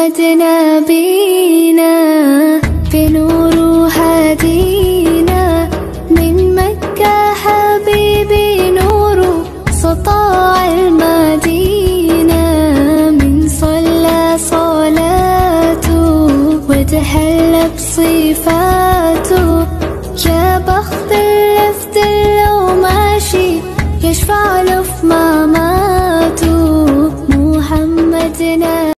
محمد نبينا بنور هدينا من مكة حبيبي نور سطاع المدينة من صلى صلاته وتهلى بصفاته يا بخت